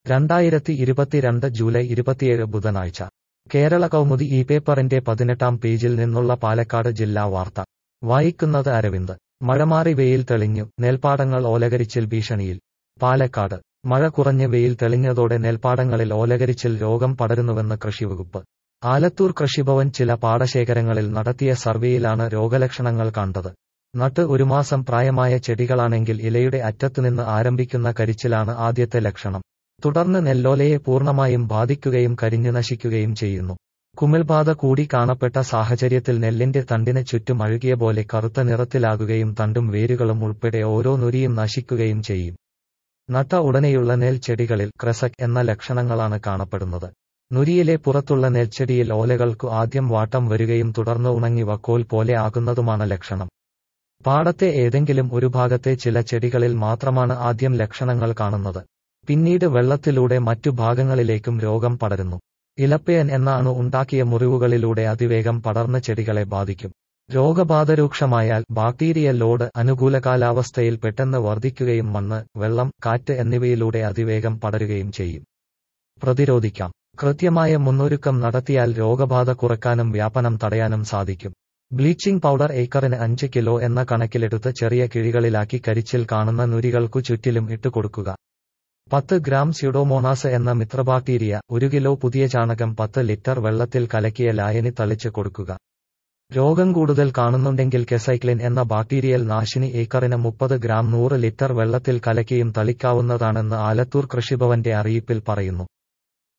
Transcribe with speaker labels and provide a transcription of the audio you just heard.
Speaker 1: രണ്ടായിരത്തി ഇരുപത്തിരണ്ട് ജൂലൈ ഇരുപത്തിയേഴ് ബുധനാഴ്ച കേരള കൗമുദി ഈ പേപ്പറിന്റെ പതിനെട്ടാം പേജിൽ നിന്നുള്ള പാലക്കാട് ജില്ലാ വാർത്ത വായിക്കുന്നത് അരവിന്ദ് മഴമാറി വെയിൽ തെളിഞ്ഞു നെൽപ്പാടങ്ങൾ ഓലകരിച്ചിൽ ഭീഷണിയിൽ പാലക്കാട് മഴ കുറഞ്ഞ് വെയിൽ തെളിഞ്ഞതോടെ നെൽപ്പാടങ്ങളിൽ ഓലകരിച്ചിൽ രോഗം പടരുന്നുവെന്ന് കൃഷിവകുപ്പ് ആലത്തൂർ കൃഷിഭവൻ ചില പാടശേഖരങ്ങളിൽ നടത്തിയ സർവേയിലാണ് രോഗലക്ഷണങ്ങൾ കണ്ടത് നട്ട് ഒരു മാസം പ്രായമായ ചെടികളാണെങ്കിൽ ഇലയുടെ അറ്റത്തുനിന്ന് ആരംഭിക്കുന്ന കരിച്ചിലാണ് ആദ്യത്തെ ലക്ഷണം തുടർന്ന് നെല്ലോലയെ പൂർണ്ണമായും ബാധിക്കുകയും കരിഞ്ഞു നശിക്കുകയും ചെയ്യുന്നു കുമിൾബാധ കൂടി കാണപ്പെട്ട സാഹചര്യത്തിൽ നെല്ലിന്റെ തണ്ടിന് ചുറ്റും അഴുകിയ പോലെ കറുത്ത നിറത്തിലാകുകയും തണ്ടും വേരുകളും ഉൾപ്പെടെ ഓരോ നുരിയും നശിക്കുകയും ചെയ്യും നട്ട ഉടനെയുള്ള നെൽച്ചെടികളിൽ ക്രസക് എന്ന ലക്ഷണങ്ങളാണ് കാണപ്പെടുന്നത് നുരിയിലെ പുറത്തുള്ള നെൽച്ചെടിയിൽ ഓലകൾക്കു ആദ്യം വാട്ടം വരികയും തുടർന്ന് ഉണങ്ങി വക്കോൽ പോലെ ആകുന്നതുമാണ് ലക്ഷണം പാടത്തെ ഏതെങ്കിലും ഒരു ഭാഗത്തെ ചില ചെടികളിൽ മാത്രമാണ് ആദ്യം ലക്ഷണങ്ങൾ കാണുന്നത് പിന്നീട് വെള്ളത്തിലൂടെ മറ്റു ഭാഗങ്ങളിലേക്കും രോഗം പടരുന്നു ഇലപ്പയൻ എന്ന അണു ഉണ്ടാക്കിയ മുറിവുകളിലൂടെ അതിവേഗം പടർന്ന് ചെടികളെ ബാധിക്കും രോഗബാധ രൂക്ഷമായാൽ ബാക്ടീരിയൽ ലോഡ് അനുകൂല കാലാവസ്ഥയിൽ പെട്ടെന്ന് വർദ്ധിക്കുകയും മണ്ണ് വെള്ളം കാറ്റ് എന്നിവയിലൂടെ അതിവേഗം പടരുകയും ചെയ്യും പ്രതിരോധിക്കാം കൃത്യമായ മുന്നൊരുക്കം നടത്തിയാൽ രോഗബാധ കുറയ്ക്കാനും വ്യാപനം തടയാനും സാധിക്കും ബ്ലീച്ചിംഗ് പൗഡർ ഏക്കറിന് അഞ്ച് കിലോ എന്ന കണക്കിലെടുത്ത് ചെറിയ കിഴികളിലാക്കി കരിച്ചിൽ കാണുന്ന നുരികൾക്കു ചുറ്റിലും ഇട്ടുകൊടുക്കുക പത്ത് ഗ്രാം സ്യൂഡോമോണാസ് എന്ന മിത്രബാക്ടീരിയ ഒരു കിലോ പുതിയ ചാണകം പത്ത് ലിറ്റർ വെള്ളത്തിൽ കലക്കിയ ലായനി തളിച്ച് കൊടുക്കുക രോഗം കൂടുതൽ കാണുന്നുണ്ടെങ്കിൽ കെസൈക്ലിൻ എന്ന ബാക്ടീരിയൽ നാശിനി ഏക്കറിന് മുപ്പത് ഗ്രാം നൂറ് ലിറ്റർ വെള്ളത്തിൽ കലക്കിയും തളിക്കാവുന്നതാണെന്ന് ആലത്തൂർ കൃഷിഭവന്റെ അറിയിപ്പിൽ പറയുന്നു